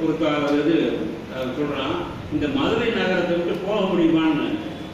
ஒரு க- ஒரு இது அஹ், சொல்றான் இந்த மதுரை நகரத்தை விட்டு போக முடியுமான்னு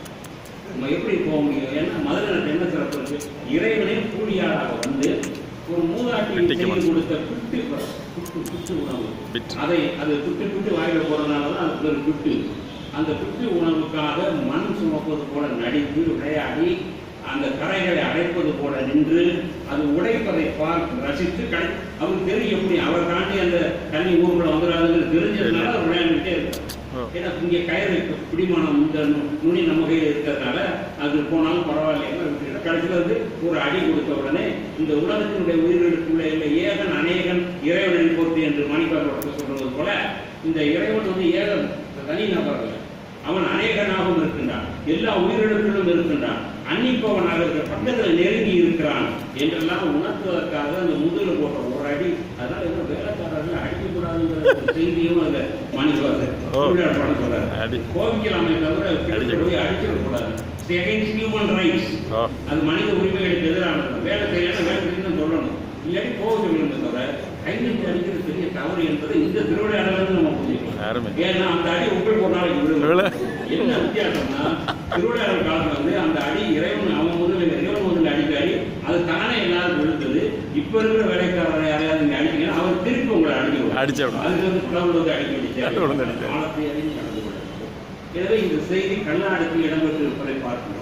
நம்ம எப்படி போக முடியும் ஏன்னா மதுரை நகரத்தில் என்ன சிறப்பு இருக்கு இறைவனே கூலியாளாக வந்து ஒரு மூதாட்டி வெட்டிக்கு செய்து மனசு. கொடுத்த புட்டு புட்டு புட்டு உணவு பிட். அதை அது புட்டு புட்டு வாயில போறதுனால தான் அதுக்கு ஒரு புட்டு அந்த புட்டு உணவுக்காக மண் சுமப்பது போல நடித்து விளையாடி அந்த கரைகளை அடைப்பது போல நின்று அது உடைப்பதை பார்த்து ரசித்து கடை அவருக்கு தெரியும் எப்படி அவர் தாண்டி அந்த தண்ணி ஊருக்குள்ள வந்துடாதுன்னு தெரிஞ்சதுனால அவர் விளையாண்டுட்டே இருக்கார் ஓ. ஏன்னா இங்கே கயிறு பிடிமானம் இந்த நு- நுனி நம்ம கையில் இருக்கிறதுனால அது போனாலும் பரவாயில்ல கடைசியில் வந்து ஒரு அடி கொடுத்த உடனே இந்த உலகத்தினுடைய உயிர்களுக்குள்ள இல்லை ஏகன் அநேகன் இறைவனை பொறுத்து என்று மாணிக்காக சொல்றது போல இந்த இறைவன் வந்து ஏகன் தனி நபர் அல்ல. அவன் அநேகனாகவும் இருக்கின்றான் எல்லா உயிரிழப்பிலும் இருக்கின்றான் அன்னிப்பவனாக இருக்கிற பக்கத்தில் நெருங்கி இருக்கிறான் என்றெல்லாம் உணர்த்துவதற்காக அந்த முதல்ல போட்ட ஒரு அடி அதனால என்ன வேலைக்காரர்கள் அடிக்கக்கூடாதுங்கிற ஒரு செய்தியும் அந்த மாணிக்கவாசர் ஓ. திருவிழா படம் சொல்றாரு அடி. கோபிக்கலாமே தவிர கிட்ட போய் அடிச்சிடக்கூடாது ஹியூமன் ரைட்ஸ் ஓ அது மனித உரிமைகளுக்கு எதிரானது வேலை செய்யணும் வேலை செய்யணும் சொல்லணும் இல்லாட்டி கோபத்தை விழுந்து தவிர கைநீட்டி அடிக்கிறது பெரிய தவறு என்பதை இந்த திருவிளையாடலிருந்து நம்ம புரிஞ்சுக்கலாம் அருமை ஏன்னா அந்த அடி உப்பை போட்டாலும் விழு. விழும் என்ன வித்தியாசம்னா திருவிளையாடல் காலத்துல வந்து அந்த அடி இறைவன் அவன் முதல்ல இறைவன் முதல்ல அடிக்காடி அது தானே எல்லாரும் விழுந்தது இப்ப இருக்கிற வேலைக்காரரை யாரையாவது நீங்க அடிச்சீங்கன்னா அவர் திருப்பி உங்களை அடிக்க விடுவார். அடிச்சு விடுவார். அதுக்கு வந்து கடவுள் வந்து அடிக்க கடவுள் வந்து வேண்டிய அடிக்க. காலத்தை அறிந்து நடந்து கொள்ள வேண்டும். எனவே இந்த செய்தி கல்லாடத்தில் இடம்பெற்றிருப்பதை பார்க்கிறோம்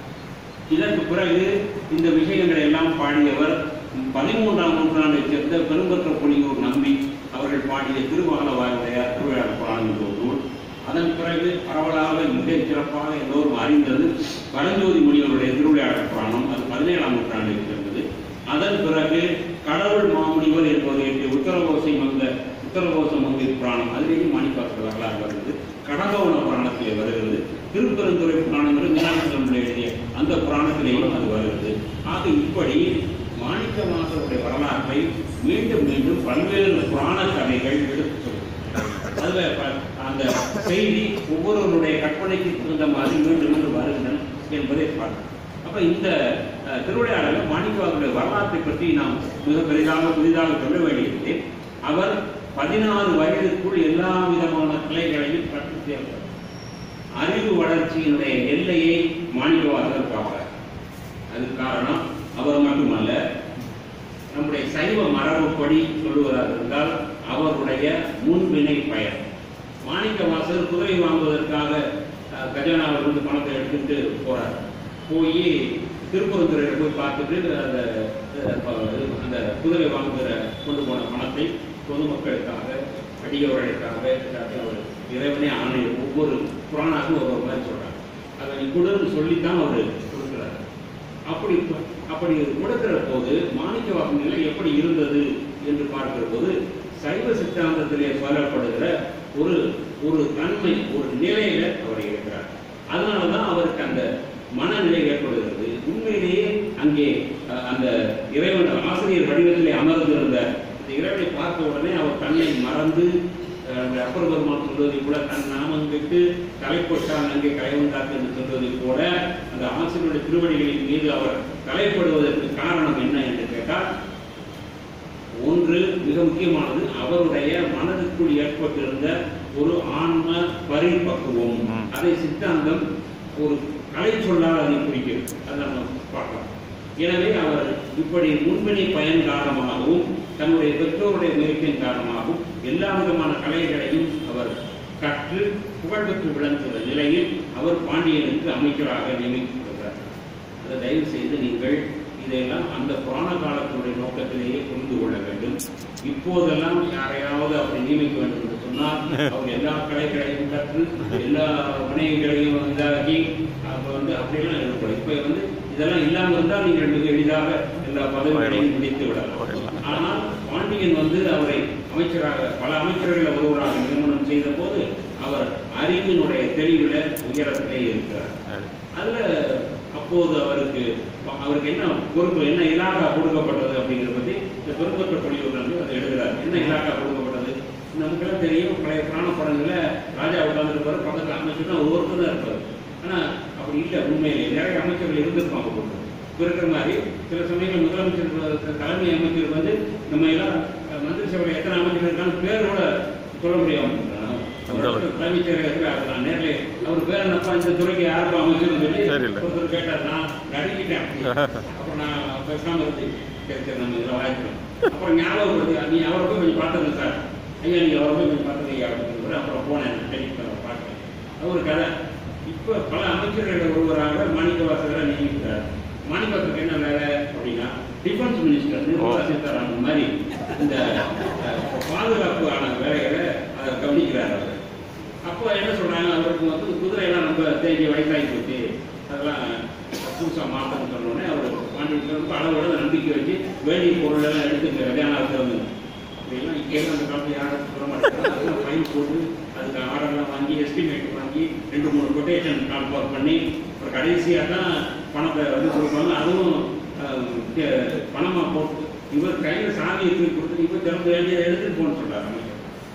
இதற்கு பிறகு இந்த விஷயங்களை எல்லாம் பாடியவர் பதிமூன்றாம் நூற்றாண்டைச் சேர்ந்த பெரும்பற்ற புலியூர் நம்பி அவர்கள் பாடிய திருவாலவாயுடையார் திருவிழா புராணம் என்ற ஒரு நூல் அதன் பிறகு பரவலாக மிக சிறப்பாக எல்லோரும் அறிந்தது பரஞ்சோதி முனிவருடைய திருவிளையாடல் புராணம் அது பதினேழாம் நூற்றாண்டைச் சேர்ந்தது அதன் பிறகு கடவுள் மாமுனிவர் என்பதை உத்தரகோசை மங்க உத்தரகோச மந்திர் புராணம் அதிலேயும் மாணிக்காசர் வரலாறு வருகிறது கடகவன புராணத்திலே வருகிறது திருப்பெருந்துறை புராணம் என்று மீனாட்சி எழுதிய அந்த புராணத்திலேயும் அது வருகிறது ஆக இப்படி மாணிக்க மாசருடைய வரலாற்றை மீண்டும் மீண்டும் பல்வேறு புராண கதைகள் எடுத்து சொல்லும் அதுல ப- அந்த செய்தி ஒவ்வொருவருடைய கற்பனைக்கு தகுந்த மாதிரி மீண்டும் மீண்டும் வருகின்றன என்பதை பார்க்கணும் அப்ப இந்த அஹ், திருவிளையாடல மாணிக்கவாசருடைய வரலாற்றை பற்றி நாம் மிக பெரிதாக புதிதாக சொல்ல வேண்டியது அவர் பதினாறு வயதுக்குள் எல்லா விதமான கலைகளையும் கற்று சேர்ந்தார் அறிவு வளர்ச்சியினுடைய எல்லையை மாணிக்கவாசகர் பார்க்கிறார் அதுக்கு காரணம் அவர் மட்டுமல்ல நம்முடைய சைவ மரபுப்படி சொல்லுவதாக இருந்தால் அவருடைய முன்வினை பயன் மாணிக்க வாசகர் குதிரை வாங்குவதற்காக அஹ், கஜானாவில் இருந்து பணத்தை எடுத்துட்டு போறார் போய் திருப்பரந்துரையில் போய் பார்த்துட்டு அந்த அஹ், ப- அந்த குதிரை வாங்குகிற கொண்டு போன பணத்தை பொதுமக்களுக்காக அடியவர்களுக்காக எல்லாத்தையும் அவர் இறைவனே ஆணை ஒவ்வொரு புராணாக்கும் ஒவ்வொரு மாதிரி சொல்றாங்க அதை நீ கொடுன்னு சொல்லித்தான் அவர் கொடுக்குறாரு அப்படி அப்படி கொடுக்கிற போது மாணிக்க நிலை எப்படி இருந்தது என்று பார்க்கிற போது சைவ சித்தாந்தத்திலே சொல்லப்படுகிற ஒரு ஒரு தன்மை ஒரு நிலையில அவர் இருக்கிறார் அதனாலதான் அவருக்கு அந்த மனநிலை ஏற்படுகிறது உண்மையிலேயே அங்கே அஹ், அந்த இறைவன் ஆசிரியர் வடிவத்திலே அமர்ந்திருந்த அந்த இறைவனை பார்த்த உடனே அவர் தன்னை மறந்து அஹ், அந்த அப்பர் பெருமான் சொல்வதை கூட தன் நாமம் விட்டு தலைப்பட்டான் அங்கே கலைவந்தாக்கு என்று சொல்வதை போல அந்த ஆசிரியருடைய திருவடிகளின் மீது அவர் தலைப்படுவதற்கு காரணம் என்ன என்று கேட்டால் ஒன்று மிக முக்கியமானது அவருடைய மனதுக்குள் ஏற்பட்டிருந்த ஒரு ஆன்ம பரிபக்குவம் ம். அதை சித்தாந்தம் ஒரு கலை சொல்லால் அதை குறிக்கிறது அதை நம்ம பார்க்கலாம் எனவே அவர் இப்படி முன்பினை பயன் காரணமாகவும் தன்னுடைய பெற்றோருடைய முயற்சியின் காரணமாகவும் எல்லா விதமான கலைகளையும் அவர் கற்று புகழ்பெற்று விளங்குகிற நிலையில் அவர் பாண்டியனுக்கு அமைச்சராக நியமிக்கப்படுகிறார் அதை தயவு செய்து நீங்கள் இதையெல்லாம் அந்த புராண காலத்தினுடைய நோக்கத்திலேயே புரிந்து கொள்ள வேண்டும் இப்போதெல்லாம் யாரையாவது அப்படி நியமிக்க வேண்டும் என்று சொன்னால் அவங்க எல்லா கலைகளையும் கற்று எல்லா வினைகளையும் இதாகி அப்ப வந்து அப்படியெல்லாம் இருக்கக்கூடாது இப்ப வந்து இதெல்லாம் இல்லாமல் இருந்தால் நீங்கள் மிக எளிதாக எல்லா பதவிகளையும் முடித்து விடலாம் போயிடலாம். ஆனால் பாண்டியன் வந்து அவரை அமைச்சராக பல அமைச்சர்களை ஒருவராக நியமனம் செய்த போது அவர் அறிவினுடைய தெளிவுல உயரத்திலே இருக்கிறார் அடி. அதுல அப்போது அவருக்கு அவருக்கு என்ன பொறுப்பு என்ன இலாக்கா கொடுக்கப்பட்டது அப்படிங்கிறத பத்தி இந்த பெரும்பற்ற பொழிவுகள் வந்து அதை எழுதுறாரு என்ன இலாக்கா கொடுக்கப்பட்டது நமக்கெல்லாம் தெரியும் பழைய புராண படங்கள்ல ராஜா உட்கார்ந்துருப்பாரு பக்கத்துல அமைச்சர் தான் ஒவ்வொருத்தரும் தான் இருப்பாரு ஆனா அப்படி இல்லை உண்மையிலே நிறைய அமைச்சர்கள் இருந்திருப்பாங்க போட்டு இப்ப இருக்கிற மாதிரி சில சமயங்கள் முதலமைச்சர் தலைமை அமைச்சர் வந்து நம்ம எல்லாம் அஹ், மந்திரி சபையில் எத்தனை அமைச்சர்கள் இருக்காங்க பேர் கூட சொல்ல முடியும் அந்த அளவுக்கு. தலைமைச் செயலகத்தில் அது நான் நேரில் அவர் பேர் என்னப்பா இந்த துறைக்கு யாருப்பா அமைச்சர்னு சொல்லி தெரியல. ஒருத்தர் கேட்டார் நான் நடுக்கிட்டேன் அப்புறம் நான் பேசாம இருந்து சரி சரி நம்ம இதில் வாய்க்கிறோம் அப்புறம் ஞாபகப்படுத்தி நீ அவரை போய் கொஞ்சம் பார்த்துருங்க சார் ஐயா நீங்க அவரை போய் கொஞ்சம் பார்த்துருங்க அப்படின்னு சொல்லி அப்புறம் போனேன் டெலிஃபோன் அவரை பார்க்க அது ஒரு கதை இப்போ பல அமைச்சர்கள் ஒருவராக மாணிக்கவாசகரை நியமிக்கிறார் மாணிக்கவாசகருக்கு என்ன வேலை அப்படின்னா டிஃபென்ஸ் மினிஸ்டர் நிர்மலா சீதாராமன் மாதிரி இந்த அஹ், பாதுகாப்பான வேலைகளை அதை கவனிக்கிறார் அவர் அப்போ என்ன சொல்றாங்க அவருக்கு வந்து குதிரையெல்லாம் ரொம்ப தேடி வயசாகி போச்சு அதெல்லாம் புதுசாக மாற்றம்னு சொன்னோடனே அவர் பாண்டியத்தில் ரொம்ப அளவோட நம்பிக்கை வச்சு வேண்டிய பொருள் எல்லாம் எடுத்து கல்யாணம் ஆகிறது இதெல்லாம் இங்கே அந்த காலத்தில் யாரும் சொல்ல மாட்டேங்கிறாங்க அதெல்லாம் ஃபைன் போட்டு அதுக்கு ஆர்டர்லாம் வாங்கி எஸ்டிமேட் வாங்கி ரெண்டு மூணு கொட்டேஷன் கால்பார் பண்ணி அப்புறம் கடைசியாக தான் பணத்தை வந்து கொடுப்பாங்க அதுவும் அஹ், கே- பணமா போட்டு இவர் கையில் சாவியை தூக்கி கொடுத்து இவர் திறந்து வேண்டியதை எடுத்துட்டு போன்னு சொல்றாரு அமைச்சர்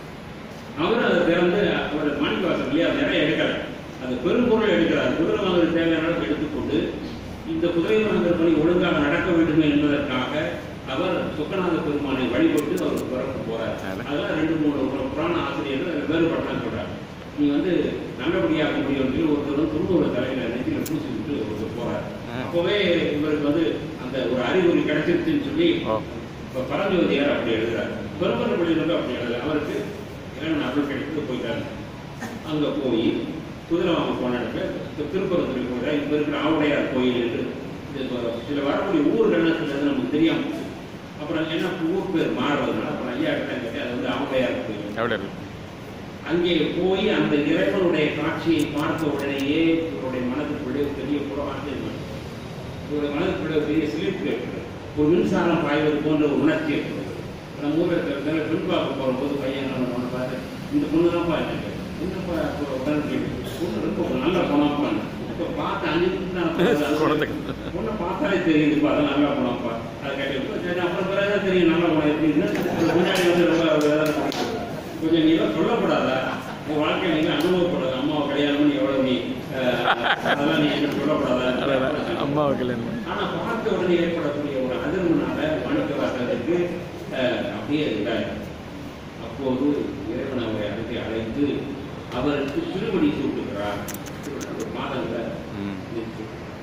அவர் அதை திறந்து அவர் மாணிக்கவாசன் இல்லையா அது நிறைய எடுக்கல அந்த பெரும்பொருள் எடுக்கிறார் குதிரை வாங்குறது தேவையான அளவுக்கு எடுத்துக்கொண்டு இந்த குதிரை வாங்குற பணி ஒழுங்காக நடக்க வேண்டும் என்பதற்காக அவர் சுக்கநாத பெருமானை வழிபட்டு அவர் பிறக்க போறார் அதெல்லாம் ரெண்டு மூணு புர- புராண ஆசிரியர்கள் அதில் வேறுபட்டலாம் சொல்றாரு நீ வந்து நல்லபடியாக முடியும் சொல்லி ஒருத்தர் வந்து துருவ தலையில நெத்தியில பூசிக்கிட்டு ஒருத்தர் போறார் அப்போவே இவருக்கு வந்து அந்த ஒரு அறிகுறி கிடைச்சிருச்சுன்னு சொல்லி ஓ இப்போ பரஞ்சோதியார் அப்படி எழுதுறாரு பெருமர் பள்ளியில் அப்படி எழுதுறாரு அவருக்கு இறைவன் அருள் கிடைத்து போயிட்டாரு அங்கே போய் குதிரை வாங்க போன இடத்துல தி- திருப்பரத்துறை கூட இப்போ இருக்கிற ஆவுடையார் கோயில் என்று இது வ- சில வரக்கூடிய ஊர்கள் சிலது நமக்கு தெரியாம போச்சு. அப்புறம் என்ன ஊர் பேர் மாறுவதனால அப்புறம் ஐயா கிட்ட கேட்டு அது வந்து ஆவுடையார் கோயில் எப்படி இருக்கு அங்கே போய் அந்த இறைவனுடைய காட்சியை பார்த்த உடனேயே இவருடைய மனதுக்குள்ளே ஒரு பெரிய புறவாசை இவருடைய மனதுக்குள்ளே ஒரு பெரிய சிலிர்ப்பு ஏற்படுது ஒரு மின்சாரம் பாய்வது போன்ற ஒரு உணர்ச்சி ஏற்படுது நம்ம ஊரில் இருக்கிற பெண் பார்க்க போகும்போது பையன் என்ன பண்ணுவான்னு பார்த்து இந்த பொண்ணு தான்ப்பா எனக்கு என்னப்பா இப்போ உடனே கேட்டு, பொண்ணு ரொம்ப ஒரு நல்ல பொண்ணாப்பா இப்போ பார்த்து அஞ்சு நிமிஷம் தான் பார்த்து, அது குழந்தைக்கு. பொண்ணை பார்த்தாலே தெரியுதுப்பா அது நல்ல பொண்ணாப்பா அது கேட்டு சரி அப்புறம் பிறகு தெரியும் நல்ல பொண்ணு எப்படின்னு ஒரு முன்னாடி வந்து ரொம்ப வேலை பார்க்குது. கொஞ்சம் நீ எல்லாம் சொல்லக்கூடாதா உன் வாழ்க்கை நீங்க அனுபவப்படாது அம்மாவை கல்யாணம் பண்ணி எவ்வளவு நீ அஹ், அதெல்லாம் நீ என்ன சொல்லக்கூடாதா அம்மாவை கல்யாணம் ஆனா பார்த்த உடனே ஏற்படக்கூடிய ஒரு அதிர்வுனால மாணிக்க வாசகருக்கு அஹ், அப்படியே இதாயிடும் அப்போது இறைவன் அவரை அழைத்து அழைத்து அவருக்கு திருவடி சூட்டுகிறார் ஒரு மாதங்களை ம் நிறுத்தி.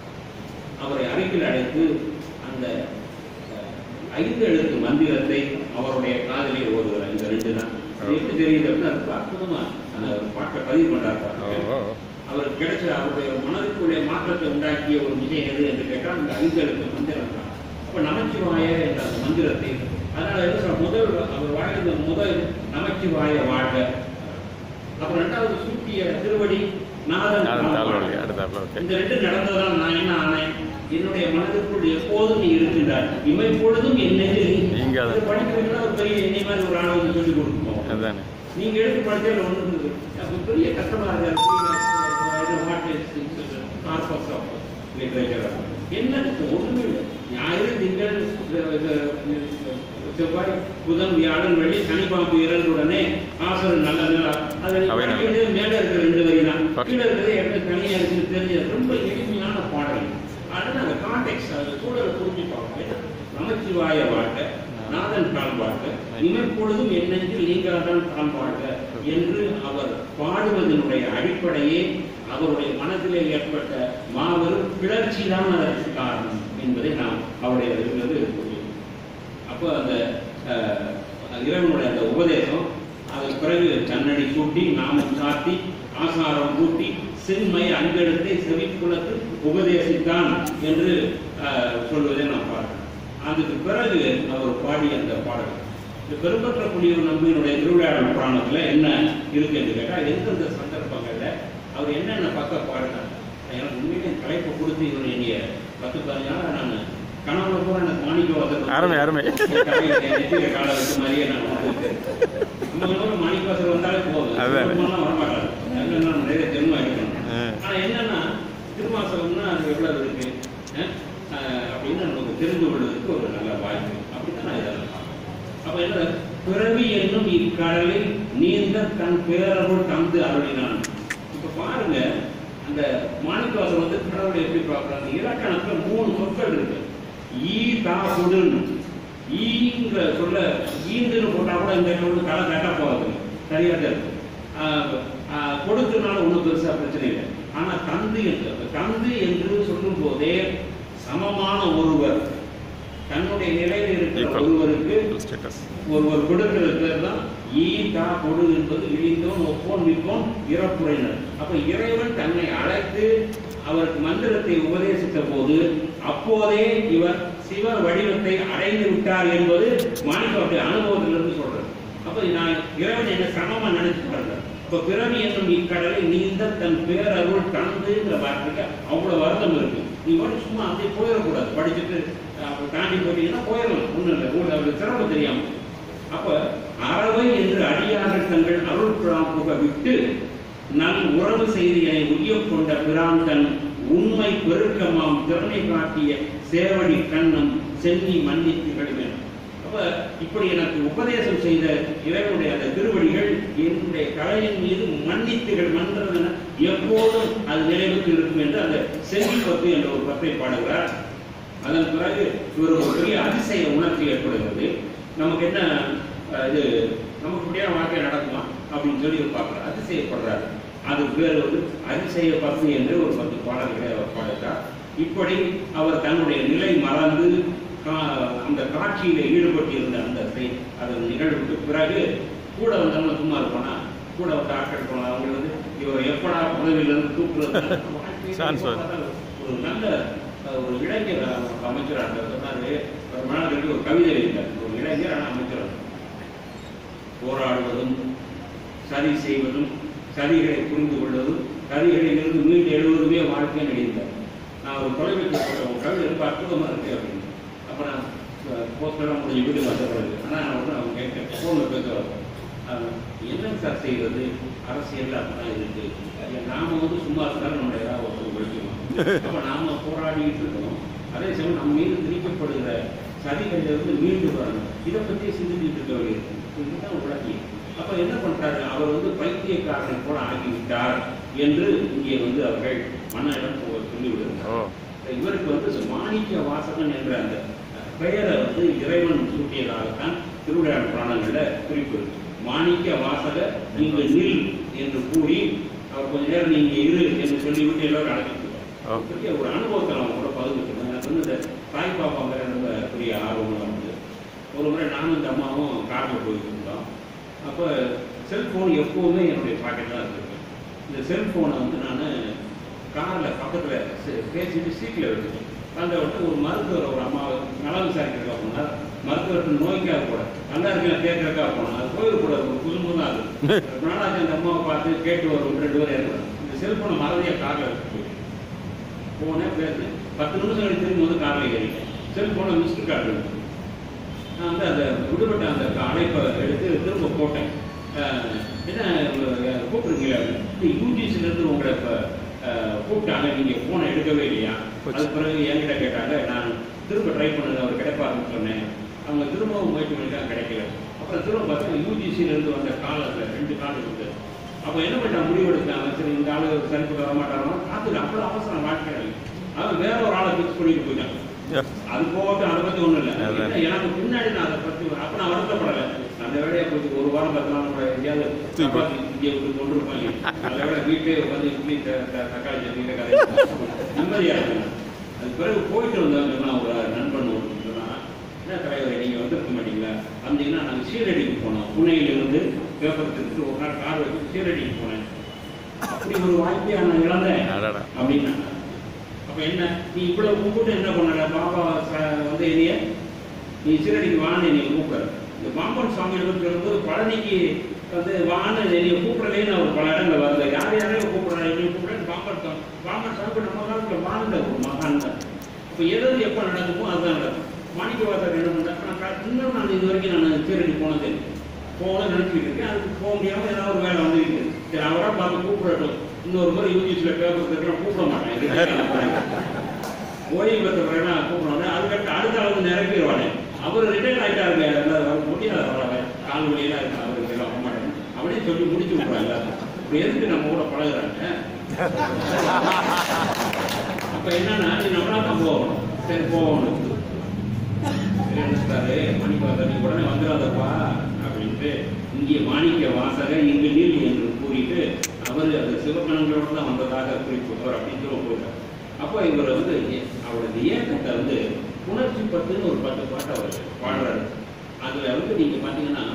அவரை அருகில் அழைத்து அந்த அஹ், ஐந்து எழுத்து மந்திரத்தை அவருடைய காதலே ஓதுகிறார் இந்த ரெண்டு தான் அது எப்படி தெரியுது அப்படின்னா அது அற்புதமா அந்த ஒரு பாட்டை பதிவு பண்றாரு ஓ பாருங்க. ஓ. அவருக்கு கிடைச்ச அவருடைய மனதுக்குள்ளே மாற்றத்தை உண்டாக்கிய ஒரு விஷயம் எது என்று கேட்டால் அந்த ஐந்து எழுத்து மந்திரம் தான் அப்ப நமச்சிவாய என்ற அந்த மந்திரத்தை அதனால என்ன சொல்ற முதல் அவர் வாழ்ந்த முதல் நமச்சிவாய வாழ்க அப்புறம் ரெண்டாவது சூட்டிய திருவடி நாதன் நான் தாழ் தாழ்வழி வாழ்க. அடுத்தாப்புல ஓகே இந்த ரெண்டு நடந்ததால் நான் என்ன ஆனேன் என்னுடைய மனதிற்குள் எப்போதும் நீ இருக்கின்றாய் இமை பொழுதும் என்னை நீங்காத. படிக்கிறீங்கன்னா ஒரு பெரிய என்னை மாதிரி ஒரு ஆணவம் சொல்லி கொடுப்போம் அதானே நீங்க எடுத்து படிச்சதுல ஒண்ணு இருந்தது அப்ப பெரிய கஷ்டமா இருக்கு என்ன ஒண்ணுமே இல்லை ஞாயிறு திங்கள் செவ்வாய் புதன் வியாழன் வெள்ளி சனிப்பாம்பு இரண்டுடனே ஆசனம் நல்ல நிலா அது அவை நல்ல. படிக்கிறது மேல இருக்கிற ரெண்டு வரி தான் Okay. கீழே இருக்கிறது எப்படி தனியா இருக்குன்னு தெரிஞ்சது ரொம்ப எளிமையான பாடல் அதனால அந்த கான்டெக்ட் அந்த சூழலை புரிஞ்சுப்பாங்க நமச்சிவாய வாழ்க்கை நாதன் கால் வாழ்க இமைப்பொழுதும் என் நெஞ்சில் நீங்களாதான் கால் வாழ்க என்று அவர் பாடுவதனுடைய அடிப்படையே அவருடைய மனதிலே ஏற்பட்ட மாபெரும் கிளர்ச்சி தான் அதற்கு காரணம் என்பதை நாம் அவருடைய இதிலிருந்து புரியும் அப்போ அந்த அஹ், இறைவனுடைய அந்த உபதேசம் அதன் பிறகு கண்ணடி சூட்டி நாமம் சாத்தி ஆசாரம் கூட்டி செம்மை அங்கெடுத்தை செவிக்குலத்து உபதேசித்தான் என்று அஹ், சொல்வதை நாம் பார்க்கிறோம் அதுக்கு பிறகு அவர் பாடிய அந்த பாடல் இந்த பெரும்பற்ற புலியூர் நம்பியினுடைய திருவிழாடல் புராணத்துல என்ன இருக்கு என்று கேட்டால் எந்தெந்த சந்தர்ப்பங்கள்ல அவர் என்னென்ன பக்க பாடினார் எனக்கு உண்மையிலே தலைப்பு கொடுத்து இவர் என்னைய பத்து பதினஞ்சு நாள் நான் கனவுல கூட எனக்கு மாணிக்க வாசல் அருமை, அருமை. நெத்தியில காலை வச்ச மாதிரியே நான் வந்துருக்கேன் நம்ம ஊர்ல மாணிக்க வாசல் வந்தாலே போதும் அதான். திருமணம்லாம் வரமாட்டாங்க என்னன்னா நிறைய ஜென்மம் எடுக்கணும் ஆ. ஆனா என்னன்னா திருமாசலம்னா அது எவ்வளவு இருக்கு அஹ், அஹ், அப்படின்னு நமக்கு தெரிந்து கொள்வதற்கு ஒரு நல்ல வாய்ப்பு அப்படித்தான் நான் இதெல்லாம் பார்க்கிறேன். அப்ப என்ன பிறவி என்னும் இக்கடலை நீந்த தன் பேரருள் தந்து அருளினான் இப்ப பாருங்க அந்த மாணிக்கவாசல் வந்து கடவுளை எப்படி பார்க்கறாங்க இலக்கணத்துல மூணு சொற்கள் இருக்கு ஈ தா குடுன்னு ஈங்கிற சொல்ல ஈந்துன்னு போட்டா கூட இந்த இடத்துல வந்து களை கட்ட போகாது சரியாக தான் இருக்கும் ஆஹ் ஆஹ் கொடுக்கறதுனால ஒன்றும் பெருசா பிரச்சனை இல்லை ஆனா தந்து என்று அந்த தந்து என்று சொல்லும் போதே சமமான ஒருவர் தன்னுடைய நிலையில் இருக்கிற Equal. ஒருவருக்கு ஸ்டேட்டஸ் ஒருவர் கொடுக்கிறது பேர் தான் ஈ தா கொடு என்பது இழிந்தோன் ஒப்போன் மிக்கோன் இறப்புரையினர் அப்ப இறைவன் தன்னை அழைத்து அவருக்கு மந்திரத்தை உபதேசித்த போது அப்போதே இவர் சிவ வடிவத்தை அடைந்து விட்டார் என்பது மாணிக்கவுடைய அனுபவத்திலிருந்து சொல்றது அப்ப நான் இறைவன் என்ன சமமா நினைச்சு பாருங்க அப்ப பிறவி என்னும் இக்கடலை நீந்த தன் பேரருள் தந்துங்கிற வார்த்தைக்கு அவ்வளவு வருத்தம் இருக்கு நீ மட்டும் சும்மா அப்படியே போயிடக்கூடாது படிச்சுட்டு அஹ், தாண்டி போயிட்டீங்கன்னா போயிடலாம் ஒண்ணும் இல்லை உங்களுக்கு அவருக்கு சிரமம் தெரியாம அப்ப அறவை என்று அடியார்கள் தங்கள் அருள் புறாம் புக விட்டு நல் உறவு செய்தியை உய்யக் கொண்ட பிரான் தன் உண்மை பெருக்கமாம் திறனை காட்டிய சேவடி கண்ணம் சென்னி மன்னித்து கடுமையான அப்ப இப்படி எனக்கு உபதேசம் செய்த இறைவனுடைய அந்த திருவடிகள் என்னுடைய கலையின் மீது மன்னித்துகள் மன்றதுன எப்போதும் அது நினைவுக்கு இருக்கும் என்று அந்த சென்னி பத்து என்ற ஒரு பத்தை பாடுகிறார் அதன் பிறகு இவர் ஒரு பெரிய அதிசய உணர்ச்சி ஏற்படுகிறது நமக்கு என்ன அஹ், இது நமக்கு இப்படியா வாழ்க்கை நடக்குமா அப்படின்னு சொல்லி இவர் பார்க்கிறார் அதிசயப்படுறாரு அது பேர் வந்து அதிசய பத்து என்று ஒரு பத்து பாடல்களை அவர் பாடுகிறார் இப்படி அவர் தன்னுடைய நிலை மறந்து கா- அந்த காட்சியில ஈடுபட்டிருந்த அந்த செய்- அதன் நிகழ்வுக்கு பிறகு கூட வந்தவங்க சும்மா இருப்பானா கூட வந்து ஆட்கள் போனா அவங்க வந்து இவர் எப்படா பதவியிலிருந்து தூக்குறது Chance வரும். ஒரு நல்ல அஹ், ஒரு இளைஞர் நமக்கு அமைச்சராக சொன்னாரு ஒரு நாள் கழிச்சு ஒரு கவிதை எழுதினார் ஒரு இளைஞர் ஆனால் அமைச்சர் போராடுவதும் சரி செய்வதும் சதிகளை புரிந்து கொள்வதும் சதிகளிலிருந்து மீண்டு எழுவதுமே வாழ்க்கைன்னு எழுதினார் நான் ஒரு தொலைபேசி போட்ட ஒரு கவிதை ரொம்ப அற்புதமா இருக்கு அப்படின்னு அப்ப நான் போஸ்டெல்லாம் முடிஞ்சு வீட்டுக்கு வந்த பிறகு ஆனால் நான் வந்து அவங்க கேட்க ஃபோனில் பேசுவார் என்னங்க சார் செய்வது அரசியல் அப்படிதான் இருக்கு ஐயா, நாம வந்து சும்மா இருந்தாலும் நம்ம ஏதாவது ஒருத்தர் ஒழிக்கணும் அப்ப நாம போராடிட்டு இருக்கணும் அதே சமயம் நம்ம மீது திணிக்கப்படுகிற சதிகளிலிருந்து மீண்டு வரணும் இதை பத்தி சிந்திச்சுட்டு இருக்க வேண்டியது இதுதான் உலகி அப்ப என்ன பண்றாரு அவர் வந்து பைத்தியக்காரனை போல ஆகிவிட்டார் என்று இங்கே வந்து அவர்கள் மன்னரிடம் சொல்லி விடுகிறார் ஓ இவருக்கு வந்து இந்த மாணிக்க வாசகன் என்ற அந்த பெயரை வந்து இறைவன் சூட்டியதாகத்தான் திருவிளையாடு புராணங்கள்ல குறிப்பு இருக்கு மாணிக்க வாசக நீங்க நில் என்று கூறி அவர் கொஞ்ச நேரம் நீங்க இரு என்று சொல்லிவிட்டு எல்லாரும் அழைச்சிட்டு ஓ. பெரிய ஒரு அனுபவத்தை அவங்க கூட பகிர்ந்துக்கணும் எனக்கு வந்து இந்த தாய் பாப்பா மேல ரொம்ப பெரிய ஆர்வம் வந்து ஒரு முறை நானும் இந்த அம்மாவும் காரில் போயிட்டு இருந்தோம் அப்போ செல்போன் எப்பவுமே என்னுடைய பாக்கெட்டில் இருந்திருக்கு இந்த செல்போனை வந்து நான் காரில் பக்கத்தில் பேசிட்டு சீட்டில் வச்சுட்டேன் அந்த விட்டு ஒரு மருத்துவர் ஒரு அம்மா நலம் விசாரிக்கிறதுக்காக போனார் மருத்துவர்கிட்ட நோய்க்காக போட நல்லா இருக்கா கேட்கறதுக்காக போனோம் அது கோயிலுக்கூடாது ஒரு குசும்பு தான் அது ரொம்ப நாளாச்சு அந்த அம்மாவை பார்த்து கேட்டு வரும் ரெண்டு பேரும் இருக்கிறோம் இந்த செல்போனை மறதியாக காரில் வச்சுட்டு போயிட்டேன் போனேன் பேசுனேன் பத்து நிமிஷம் கழிச்சு திரும்ப வந்து காரில் ஏறிட்டேன் செல்போனை மிஸ்டு கார்டு இருக்கு நான் வந்து அந்த விடுபட்ட அந்த அழைப்பை எடுத்து திரும்ப போட்டேன் அஹ் என்ன அஹ் கூப்பிடுறீங்களா யூஜிசில இருந்து உங்களை இப்போ கூப்பிட்டாங்க நீங்க போனை எடுக்கவே இல்லையா போச்சு. அது பிறகு என்கிட்ட கேட்டாங்க நான் திரும்ப ட்ரை பண்ணது அவர் கிடைப்பாருன்னு சொன்னேன் அவங்க திரும்பவும் முயற்சி பண்ணிட்டாங்க கிடைக்கல அப்புறம் திரும்ப பார்த்தா யூஜிசில இருந்து வந்த காலத்தில் ரெண்டு காலம் இருக்கு அப்போ என்ன பண்ணான் முடிவெடுத்தாங்க சரி இந்த ஆளு சரிப்பட்டு வர மாட்டாங்க காத்துல அவ்வளோ அவசரம் வாழ்க்கையில் அவன் வேற ஒரு ஆளை ஃபிக்ஸ் பண்ணிட்டு போயிட்டான் அது போகட்டும் அதை பத்தி ஒண்ணும் இல்லை அதான். என்ன, எனக்கு பின்னாடி நான் அதை பத்தி அப்ப நான் வருத்தப்படலை அந்த வேலையை போய் ஒரு வாரம் பத்து நாள் கூட எங்கேயாவது தூக்கி போ. சப்பாத்தி இங்கே விட்டு கொண்டு இருப்பாங்க அதை விட வீட்டே உட்காந்து இட்லி த- த- தக்காளி சட்னி கதை நிம்மதியா இருக்கேன் அது பிறகு போயிட்டு வந்தாங்க நான் ஒரு நண்பன் ஒரு சொன்னா என்ன தலைவர் நீங்க வந்திருக்க மாட்டீங்களா வந்தீங்கன்னா நாங்கள் சீரடிக்கு போனோம் புனேயிலிருந்து பேப்பர் எடுத்துட்டு ஒரு நாள் கார் வச்சு சீரடிக்கு போனேன் அப்படி ஒரு வாய்ப்பை நான் இழந்தேன் அடடா. அப்படின்னா அப்ப என்ன நீ இவ்வளவு கூப்பிட்டு என்ன பண்ணல பாப்பா ச- வந்து என்னைய நீ சீரடிக்கு வான்னு என்னை கூப்பிடுற இந்த பாம்பன் சுவாமி சொல்லும்போது பழனிக்கு வந்து வான்னு என்னைய கூப்பிடலேன்னு அவர் பல இடங்கள் வரல யார் யாரையும் கூப்பிடுறாரு என்னைய கூப்பிடுறேன் பாம்பன் சுவாமி பாம்பன் சுவாமி நம்ம காலத்துல வாழ்ந்த ஒரு மகான் தான் அப்ப எது எது எப்ப நடக்குமோ அதுதான் நடக்கும் மாணிக்க வாசகர் என்ன பண்றாரு நான் க- இன்னும் நான் இது வரைக்கும் நான் சீரடி போனது இல்லை போகணும்னு நினைச்சிட்டு இருக்கேன் அதுக்கு போக முடியாம ஏதாவது ஒரு வேலை வந்துருக்கு சரி அவரா பார்த்து கூப்பிடட்டும் இன்னொரு முறை யூஜிஸ்ல பேப்பர் தட்டுறோம் கூப்பிட மாட்டேன் இதுக்கு ஓய்வு பெற்ற பிறகு நான் கூப்பிடுவாங்க அதுக்கடுத்து அடுத்த அளவு நிரப்பிடுவானே அவர் ரிட்டையர் ஆகிட்டாருங்க அவர் முடியாது அவரால் கால் வழியெல்லாம் இருக்கு அவருக்கு எல்லாம் வர மாட்டேன் அப்படியே சொல்லி முடிச்சு விட்றாங்க இப்போ எதுக்கு நம்ம கூட பழகுறாங்க அப்ப என்னன்னா நீ நம்மளா தான் போகணும் சரி போகணும் சரி, நினைச்சிட்டாரு மணிக்கு வந்த நீ உடனே வந்துடாதப்பா அப்படின்ட்டு இங்கே மாணிக்க வாசக இங்கு நீல் என்று கூறிட்டு அவர் அந்த சிவகணங்களோடு தான் வந்ததாக குறிப்பிட்டவர் அப்படின்னு சொல்லி போயிட்டார் அப்போ இவர் வந்து ஏ- அவரது இயக்கத்தை வந்து உணர்ச்சி பத்துன்னு ஒரு பத்து பாட்டு அவர் பாடுறாரு அதுல வந்து நீங்க பாத்தீங்கன்னா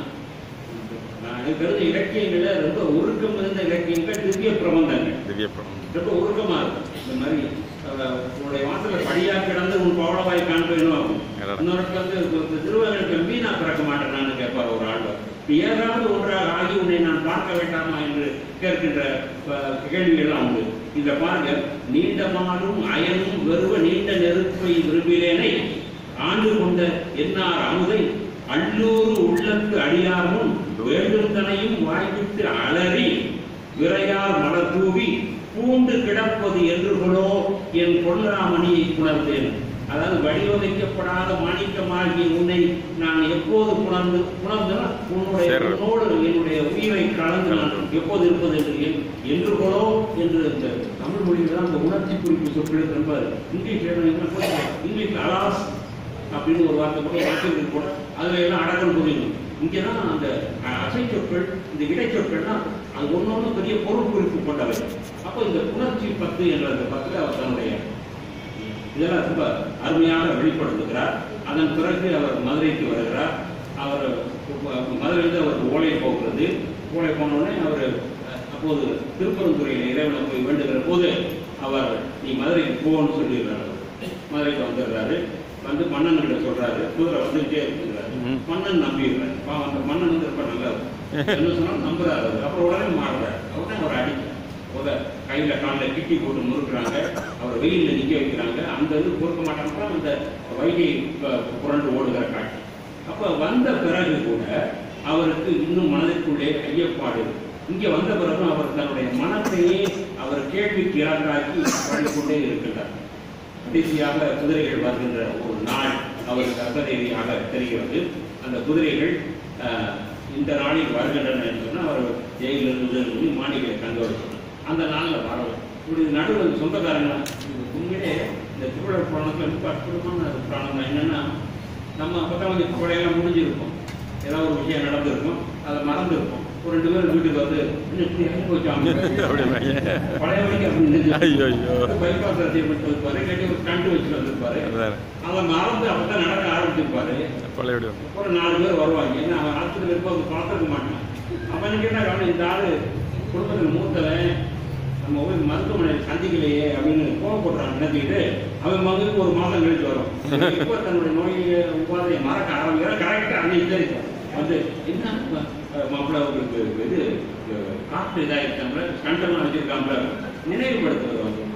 நான் எனக்கு தெரிஞ்ச இலக்கியங்கள்ல ரொம்ப உருக்கம் இருந்த இலக்கியங்கள் திவ்ய பிரபந்தங்கள் திவ்ய பிரபலம் ரொம்ப உருக்கமா இருக்கும் இந்த மாதிரி அஹ், உன்னுடைய வாசல படியா கிடந்து உன் பவளவாய் காண்பேனும் ஆகும் அடடா. இன்னொரு வந்து திருவங்களுக்கு வீணா பிறக்க மாட்டேனான்னு கேட்பார் ஒரு ஆழ்வார் இப்ப ஏதாவது ஒன்றாக ஆகி உன்னை நான் பார்க்க வேண்டாமா என்று கேட்கின்ற அஹ், கேள்விகள்லாம் உண்டு இந்த பாருங்க நீண்ட மாலும் அயனும் வெறுவ நீண்ட நெருப்பை விரும்பினேனை ஆண்டு கொண்ட என்னார் அமுதை அள்ளூர் உள்ளத்து அடியாரும் வேண்டும் தனையும் வாய்விட்டு அலறி விரையார் மலர் தூவி பூண்டு கிடப்பது என்றுகளோ என் பொல்லாமணியை புணர்ந்தேன் அதாவது வடிவமைக்கப்படாத மாணிக்கமாகிய உன்னை நான் எப்போது புணர்ந்து புணர்ந்தனா உன்னுடைய சரி. உன்னோடு என்னுடைய உயிரை கலந்து நான் எப்போது இருப்பது என்று என்- என்றுகளோ என்று இந்த தமிழ் மொழியில் தான் அந்த உணர்ச்சி குறிப்பு சொற்கள் ரொம்ப இங்கிலீஷ் இங்கிலீஷ் அலாஸ் அப்படின்னு ஒரு வார்த்தை கூட வாக்கியங்கள் கூட அதுல எல்லாம் அடக்கம் புரியணும் இங்கே தான் அந்த அ- அசை சொற்கள் இந்த இடைச்சொற்கள்லாம் அது ஒன்னொன்று பெரிய பொருள் குறிப்பு கொண்டவை அப்போ இந்த புணர்ச்சி பத்து என்ற அந்த பத்தில் அவர் தன்னுடைய இதெல்லாம் ரொம்ப அருமையாக வெளிப்படுத்துகிறார் அதன் பிறகு அவர் மதுரைக்கு வருகிறார் அவர் மதுரையிலிருந்து அவர் ஓலை போகிறது ஓலை போன உடனே அவர் அஹ், அப்போது திருப்பரந்துறையில் இறைவனை போய் வேண்டுகிற போது அவர் நீ மதுரைக்கு போன்னு சொல்லிடுறாரு மதுரைக்கு வந்துடுறாரு வந்து மன்னன் கிட்ட சொல்றாரு குதிரை வந்துகிட்டே இருக்குங்கிறாரு ம். மன்னன் நம்பிடுறாரு பாவம் அந்த மன்னன் வந்து ரொம்ப நல்லவர் என்ன சொன்னாலும் நம்புறாரு அவரு. அப்புறம் உடனே மாறுறாரு உடனே அவர் அடிக்கிறார் முத கையில காலில் கிட்டி போட்டு முறுக்குறாங்க அவர் வெயில்ல நிக்க வைக்கிறாங்க அந்த இது பொறுக்க மாட்டாங்க அந்த வைகை ப- புரண்டு ஓடுகிற காட்சி அப்ப வந்த பிறகு கூட அவருக்கு இன்னும் மனதிற்குள்ளே ஐயப்பாடு இங்க வந்த பிறகு அவர் தன்னுடைய மனத்தையே அவர் கேள்விக்கு இலக்காக்கி பாடிக்கொண்டே இருக்கின்றார் கடைசியாக குதிரைகள் வருகின்ற ஒரு நாள் அவருக்கு அசதேவியாக தெரிகிறது அந்த குதிரைகள் அஹ், இந்த நாளில் வருகின்றன என்று சொன்னால் அவர் ஜெயிலிருந்து மாணிகளை தங்க வைக்கணும் அந்த நாளில் வரல இப்படி நடுவில் சொந்தக்காரங்க இது உண்மையிலே இந்த திருவிழா புராணத்தில் ரொம்ப அற்புதமான ஒரு புராணம் தான் என்னன்னா நம்ம அப்பதான் கொஞ்சம் கொடையெல்லாம் முடிஞ்சிருக்கும் ஏதாவது ஒரு விஷயம் நடந்திருக்கும் அதை மறந்துருக்கும் ஒரு ரெண்டு பேரும் வீட்டுக்கு வந்து இன்னும் இப்படி இறங்கி போச்சாங்க அப்படின்னாங்க பழைய வரைக்கும் அப்படி நினைச்சு ஐயோ ஐயோ பைபாஸ் ரசியம் பண்ணிட்டு வந்திருப்பாரு இல்லாட்டி ஒரு ஸ்டண்ட் வச்சு வந்திருப்பாரு அதுதான் அவன் மறந்து அப்பதான் நடக்க ஆரம்பிச்சிருப்பாரு பழைய விடுவோம் ஒரு நாலு பேர் வருவாங்க ஏன்னா அவன் ஆஸ்பத்திரி இருக்கும்போது பார்த்துருக்க மாட்டான் அவனுக்கு என்ன கவனம் இந்த ஆளு குடும்பத்தில் மூத்தவன் நம்ம போய் மருத்துவமனையில் சந்திக்கலையே அப்படின்னு கோவப்படுறான் நினைச்சிக்கிட்டு அவன் மகனுக்கு ஒரு மாதம் கழிச்சு வரும் இப்போ தன்னுடைய நோயை உபாதையை மறக்க ஆரம்பிக்கிற கரெக்டாக அன்னைக்கு தான் வந்து என்ன மாப்பிள்ள உங்களுக்கு இது அஹ், காற்று இதாயிருக்காங்கள ஸ்கண்டெல்லாம் வச்சிருக்காங்கள நினைவுபடுத்துறது வந்து